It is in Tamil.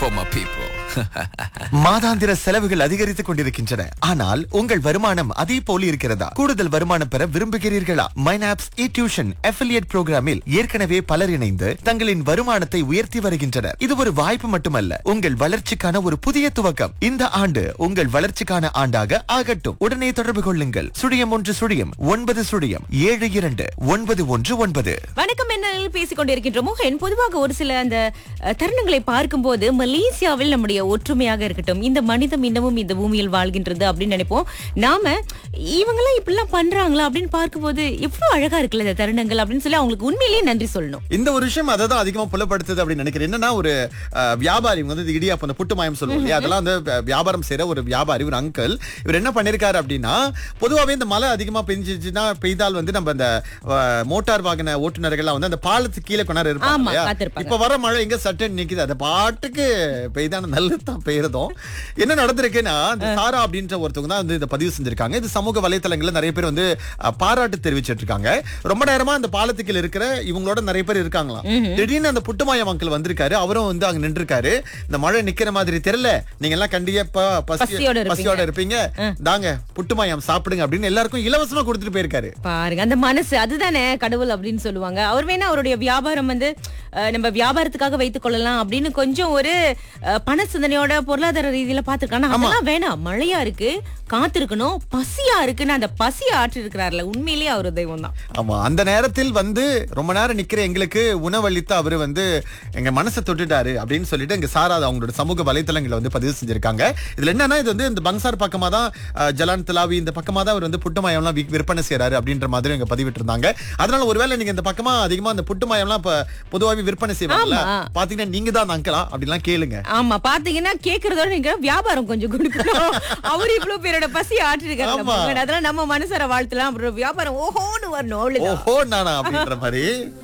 for my people. மாதாந்திர செலவுகள் அதிகரித்துக் கொண்டிருக்கின்றன ஆனால் உங்கள் வருமானம் அதே போல இருக்கிறதா கூடுதல் வருமானம் பெற விரும்புகிறீர்களா மைனாப்ஸ் இ டியூஷன் அஃபிலியேட் புரோகிராமில் ஏற்கனவே பலர் இணைந்து தங்களின் வருமானத்தை உயர்த்தி வருகின்றனர் இது ஒரு வாய்ப்பு மட்டுமல்ல உங்கள் வளர்ச்சிக்கான ஒரு புதிய துவக்கம் இந்த ஆண்டு உங்கள் வளர்ச்சிக்கான ஆண்டாக ஆகட்டும் உடனே தொடர்பு கொள்ளுங்கள் சுழியம் ஒன்று சுழியம் ஒன்பது சுழியம் ஏழு இரண்டு ஒன்பது ஒன்று ஒன்பது வணக்கம் என்ன பேசிக் கொண்டிருக்கின்றோம் மோகன் பொதுவாக ஒரு சில அந்த அஹ், தருணங்களை பார்க்கும்போது மலேசியாவில் நம்முடைய ஒற்றுமையாக இருக்கட்டும் இந்த மனிதம் இன்னமும் இந்த பூமியில் வாழ்கின்றது அப்படின்னு நினைப்போம் நாம இவங்கெல்லாம் இப்படிலாம் பண்றாங்களா அப்படின்னு பார்க்கும்போது எவ்வளவு அழகா இருக்குல்ல இந்த தருணங்கள் அப்படின்னு சொல்லி அவங்களுக்கு உண்மையிலேயே நன்றி சொல்லணும் இந்த ஒரு விஷயம் அதை தான் அதிகமா புலப்படுத்துது அப்படின்னு நினைக்கிறேன் என்னன்னா ஒரு அஹ், வியாபாரி இவங்க வந்து இடியாப்பம் அந்த புட்டு மாயம் சொல்லுவோம் இல்லையா அதெல்லாம் வந்து வி- வியாபாரம் செய்யற ஒரு வியாபாரி ஒரு அங்கிள் இவர் என்ன பண்ணிருக்காரு அப்படின்னா பொதுவாவே இந்த மழை அதிகமா பெஞ்சிச்சுன்னா பெய்தால் வந்து நம்ம அந்த அஹ், மோட்டார் வாகன ஓட்டுநர்கள்லாம் வந்து அந்த பாலத்துக்கு கீழே கொண்டாரு ஆமா, இருப்பாங்க இல்லையா? காத்திருப்பாங்க. இப்ப வர மழை எங்க சட்டன் நிக்குது அது பாட்டுக்கு பெய்தான நல்லது தான் பெய்யறதும் என்ன நடந்திருக்குன்னா இந்த சாரா அப்படின்ற ஒருத்தவங்க தான் வந்து இதை பதிவு செஞ்சிருக்காங்க இது சமூக வலைத்தளங்கள்ல நிறைய பேர் வந்து அஹ், பாராட்டு தெரிவிச்சிட்டு இருக்காங்க ரொம்ப நேரமா அந்த பாலத்துக்கு இருக்கிற இவங்களோட நிறைய பேர் இருக்காங்களாம் திடீர்னு அந்த புட்டுமாயம் அங்கிள் வந்திருக்காரு அவரும் வந்து அங்க நின்றுருக்காரு இந்த மழை நிக்கிற மாதிரி தெரியல நீங்க எல்லாம் கண்டிப்பா பசி பசியோட இருப்பீங்க. பசியோட இருப்பீங்க தாங்க புட்டுமாயம் சாப்பிடுங்க அப்படின்னு எல்லாருக்கும் இலவசமா கொடுத்துட்டு போயிருக்காரு பாருங்க அந்த மனசு அதுதானே கடவுள் அப்படின்னு சொல்லுவாங்க அவர் வேணா அவருடைய வியாபாரம் வந்து அஹ், நம்ம வியாபாரத்துக்காக வைத்துக் கொள்ளலாம் அப்படின்னு கொஞ்சம் ஒரு அஹ், பண சிந்தனையோட பொருளாதார ரீதியில பாத்துருக்காங்க அதெல்லாம் வேணாம் மழையா இருக்கு காத்திருக்கணும் பசியா இருக்குன்னு அந்த பசியை ஆற்றி இருக்கிறார்ல உண்மையிலேயே அவர் தெய்வம் தான் ஆமா அந்த நேரத்தில் வந்து ரொம்ப நேரம் நிக்கிற எங்களுக்கு உணவளித்த அவரு வந்து எங்க மனசை தொட்டுட்டாரு அப்படின்னு சொல்லிட்டு எங்க சாரா அது அவங்களோட சமூக வலைத்தளங்களை வந்து பதிவு செஞ்சிருக்காங்க இதுல என்னன்னா இது வந்து இந்த பங்சார் பக்கமா தான் அஹ், ஜலான் தலாவி இந்த பக்கமா தான் அவர் வந்து புட்டுமாயம்லாம் வி- விற்பனை செய்யறாரு அப்படின்ற மாதிரி இங்க பதிவிட்டு இருந்தாங்க அதனால ஒருவேளை நீங்க இந்த பக்கமா அதிகமா இந்த புட்டுமாயம்லாம் இப்ப பொதுவாகவே விற்பனை செய்வாங்கல்ல ஆமா. பாத்தீங்கன்னா நீங்க தான் அந்த அங்கிளா அப்படிலாம் கேளுங்க ஆமா பாத்தீங்கன்னா கேக்குறதோட நீங்க வியாபாரம் கொஞ்சம் கொடுக்கணும் அவர் இவ்வளவு பேரோட பசி ஆற்றிருக்காரு ஆமா. அதெல்லாம் நம்ம மனசர வாழ்த்தலாம் அப்புறம் வியாபாரம் ஓஹோன்னு வரணும் அவ்வளவுதான் ஓஹோ நானா அப்படின்ற மாதிரி